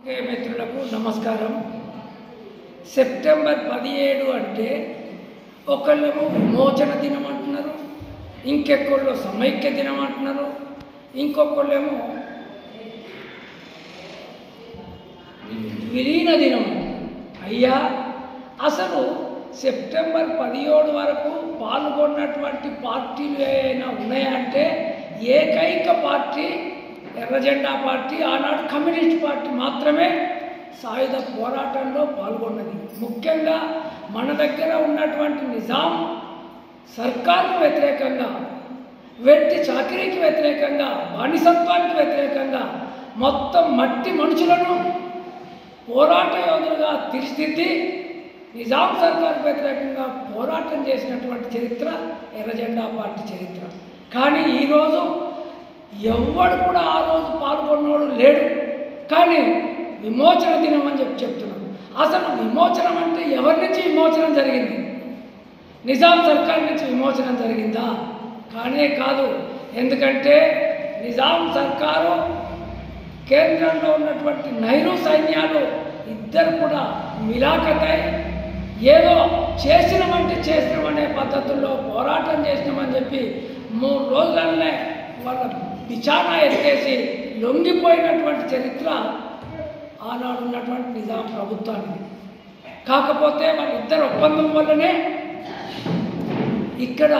okay మిత్రులకు నమస్కారం September పదిహేడు అంటే ఒకళ్ళేమో విమోచన దినం అంటున్నారు ఇంకెక్కళ్ళు సమైక్య దినం అంటున్నారు ఇంకొకళ్ళేమో విలీన దినం అయ్యా అసలు సెప్టెంబర్ పదిహేడు వరకు పాల్గొన్నటువంటి పార్టీలు ఏమైనా ఉన్నాయంటే ఏకైక పార్టీ ఎర్రజెండా పార్టీ ఆనాడు కమ్యూనిస్ట్ పార్టీ మాత్రమే సాయుధ పోరాటంలో పాల్గొన్నది ముఖ్యంగా మన దగ్గర ఉన్నటువంటి నిజాం సర్కార్కు వ్యతిరేకంగా వెట్టి చాకరీకి వ్యతిరేకంగా బానిసత్వానికి వ్యతిరేకంగా మొత్తం మట్టి మనుషులను పోరాట యోధులుగా తీర్చిదిద్ది నిజాం సర్కార్కు వ్యతిరేకంగా పోరాటం చేసినటువంటి చరిత్ర ఎర్రజెండా పార్టీ చరిత్ర కానీ ఈరోజు ఎవ్వడు కూడా ఆ రోజు పాల్గొన్నోడు లేడు కానీ విమోచన దినం అని చెప్పి చెప్తున్నాడు అసలు విమోచనం అంటే ఎవరి నుంచి విమోచనం జరిగింది నిజాం సర్కార్ నుంచి విమోచనం జరిగిందా కానే కాదు ఎందుకంటే నిజాం సర్కారు కేంద్రంలో ఉన్నటువంటి నెహ్రూ సైన్యాలు ఇద్దరు కూడా మిలాఖతై ఏదో చేసినామంటే చేసినామనే పద్ధతుల్లో పోరాటం చేసినామని చెప్పి మూడు రోజులనే వాళ్ళ విచారణ ఎత్తేసి లొంగిపోయినటువంటి చరిత్ర ఆనాడు ఉన్నటువంటి నిజాం ప్రభుత్వానికి కాకపోతే వాళ్ళిద్దరు ఒప్పందం వల్లనే ఇక్కడ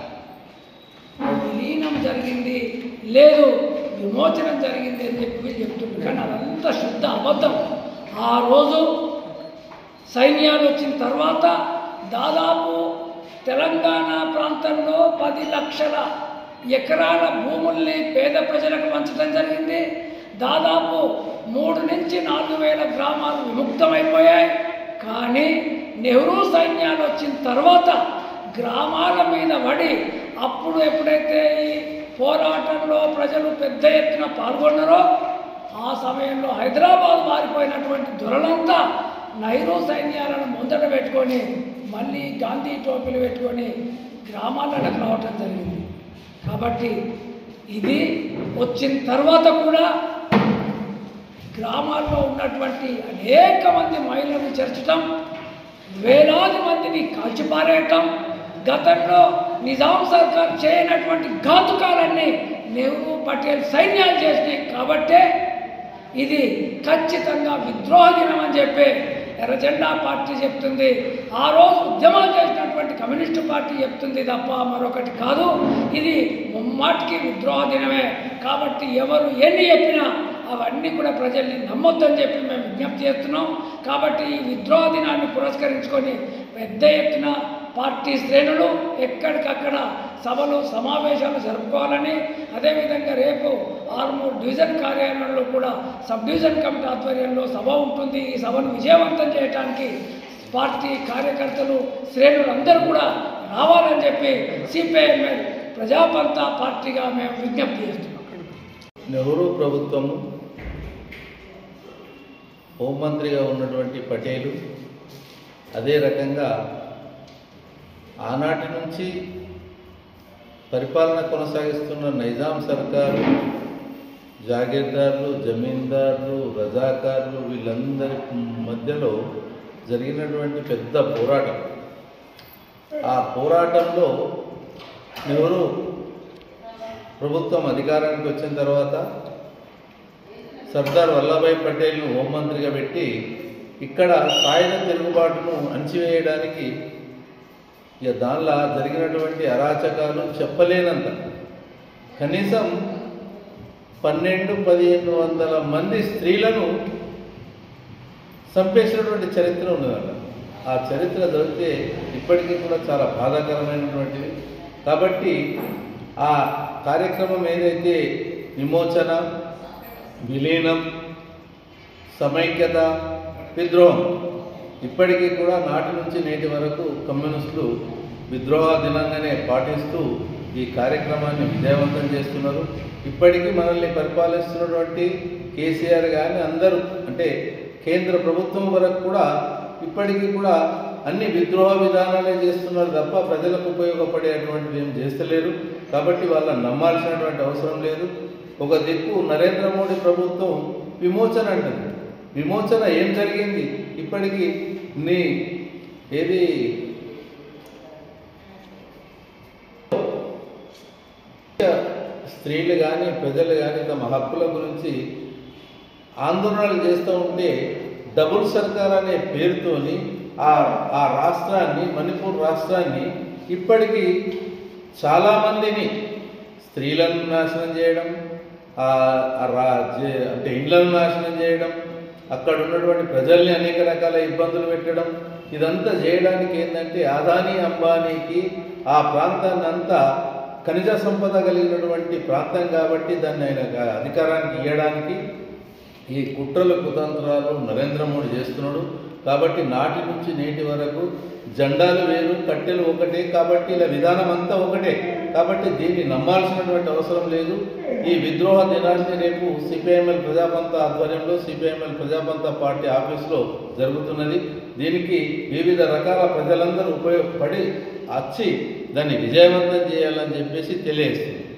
విలీనం జరిగింది లేదు విమోచనం జరిగింది అని చెప్పి వీళ్ళు చెప్తున్నారు కానీ అదంతా శుద్ధ అబద్ధం ఆ రోజు సైన్యాలు వచ్చిన తర్వాత దాదాపు తెలంగాణ ప్రాంతంలో పది లక్షల ఎకరాల భూముల్ని పేద ప్రజలకు పంచడం జరిగింది దాదాపు మూడు నుంచి నాలుగు వేల గ్రామాలు విముక్తమైపోయాయి కానీ నెహ్రూ సైన్యాలు వచ్చిన తర్వాత గ్రామాల మీద పడి అప్పుడు ఎప్పుడైతే ఈ పోరాటంలో ప్రజలు పెద్ద ఎత్తున పాల్గొన్నారో ఆ సమయంలో హైదరాబాద్ మారిపోయినటువంటి దొరలంతా నైరూ సైన్యాలను ముందట పెట్టుకొని మళ్ళీ గాంధీ టోపీలు పెట్టుకొని గ్రామాలకు రావటం జరిగింది కాబట్టి ఇది వచ్చిన తర్వాత కూడా గ్రామాల్లో ఉన్నటువంటి అనేక మంది మహిళలను చేర్చటం వేలాది మందిని కాల్చిపారేయటం గతంలో నిజాం సర్కార్ చేయనటువంటి ఘాతుకాలన్నీ నెహ్రూ పటేల్ సైన్యాలు చేసినాయి కాబట్టే ఇది ఖచ్చితంగా విద్రోహ దినం అని చెప్పి ఎర్రజెండా పార్టీ చెప్తుంది ఆ రోజు ఉద్యమాలు చేసినటువంటి కమ్యూనిస్టు పార్టీ చెప్తుంది తప్ప మరొకటి కాదు ఇది ముమ్మాటికి విద్రోహ దినమే కాబట్టి ఎవరు ఎన్ని చెప్పినా అవన్నీ కూడా ప్రజల్ని నమ్మొద్దని చెప్పి మేము విజ్ఞప్తి చేస్తున్నాం కాబట్టి ఈ విద్రోహ దినాన్ని పురస్కరించుకొని పెద్ద ఎత్తున పార్టీ శ్రేణులు ఎక్కడికక్కడ సభలు సమావేశాలు జరుపుకోవాలని అదేవిధంగా రేపు ఆర్మూర్ డివిజన్ కార్యాలయంలో కూడా సబ్ డివిజన్ కమిటీ ఆధ్వర్యంలో సభ ఉంటుంది ఈ సభను విజయవంతం చేయడానికి పార్టీ కార్యకర్తలు శ్రేణులు అందరూ కూడా రావాలని చెప్పి సిపిఐఎంఎల్ ప్రజాపంత పార్టీగా మేము విజ్ఞప్తి చేస్తున్నాం నెహ్రూ ప్రభుత్వము హోంమంత్రిగా ఉన్నటువంటి పటేలు అదే రకంగా ఆనాటి నుంచి పరిపాలన కొనసాగిస్తున్న నైజాం సర్కారు జాగీర్దారులు జమీందారులు రజాకారులు వీళ్ళందరి మధ్యలో జరిగినటువంటి పెద్ద పోరాటం ఆ పోరాటంలో నెహ్రూ ప్రభుత్వం అధికారానికి వచ్చిన తర్వాత సర్దార్ వల్లభాయ్ పటేల్ను హోంమంత్రిగా పెట్టి ఇక్కడ సాయుధ తిరుగుబాటును అణచివేయడానికి ఇక దానిలో జరిగినటువంటి అరాచకాలు చెప్పలేనంత కనీసం పన్నెండు పదిహేను వందల మంది స్త్రీలను చంపేసినటువంటి చరిత్ర ఉన్నదట ఆ చరిత్ర చదివితే ఇప్పటికీ కూడా చాలా బాధాకరమైనటువంటిది కాబట్టి ఆ కార్యక్రమం ఏదైతే విమోచన విలీనం సమైక్యత విద్రోహం ఇప్పటికీ కూడా నాటి నుంచి నేటి వరకు కమ్యూనిస్టులు విద్రోహ దినంగానే పాటిస్తూ ఈ కార్యక్రమాన్ని విజయవంతం చేస్తున్నారు ఇప్పటికీ మనల్ని పరిపాలిస్తున్నటువంటి కేసీఆర్ కానీ అందరూ అంటే కేంద్ర ప్రభుత్వం వరకు కూడా ఇప్పటికీ కూడా అన్ని విద్రోహ విధానాలే చేస్తున్నారు తప్ప ప్రజలకు ఉపయోగపడేటువంటివి ఏం చేస్తలేరు కాబట్టి వాళ్ళని నమ్మాల్సినటువంటి అవసరం లేదు ఒక దిక్కు నరేంద్ర మోడీ ప్రభుత్వం విమోచన అంటుంది విమోచన ఏం జరిగింది ఇప్పటికి నీ ఏది స్త్రీలు కానీ ప్రజలు కానీ తమ హక్కుల గురించి ఆందోళనలు చేస్తూ ఉంటే డబుల్ సర్కార్ అనే పేరుతోని ఆ ఆ రాష్ట్రాన్ని మణిపూర్ రాష్ట్రాన్ని ఇప్పటికీ చాలామందిని స్త్రీలను నాశనం చేయడం ఆ ఆ రా- జే- అంటే ఇండ్లను నాశనం చేయడం అక్కడ ఉన్నటువంటి ప్రజల్ని అనేక రకాల ఇబ్బందులు పెట్టడం ఇదంతా చేయడానికి ఏంటంటే అదానీ అంబానీకి ఆ ప్రాంతాన్ని అంతా ఖనిజ సంపద కలిగినటువంటి ప్రాంతం కాబట్టి దాన్ని ఆయన గా- అధికారానికి ఇవ్వడానికి ఈ కుట్రలు కుతంత్రాలు నరేంద్ర మోడీ చేస్తున్నాడు కాబట్టి నాటి నుంచి నేటి వరకు జెండాలు వేరు కట్టెలు ఒకటే కాబట్టి ఇలా విధానం అంతా ఒకటే కాబట్టి దీన్ని నమ్మాల్సినటువంటి అవసరం లేదు ఈ విద్రోహ దినాన్ని రేపు సిపిఐఎంఎల్ ప్రజాపంత ఆధ్వర్యంలో సిపిఐఎంఎల్ ప్రజాపంత పార్టీ ఆఫీసులో జరుగుతున్నది దీనికి వివిధ రకాల ప్రజలందరూ ఉపయోగపడి వచ్చి దాన్ని విజయవంతం చేయాలని చెప్పేసి తెలియజేస్తుంది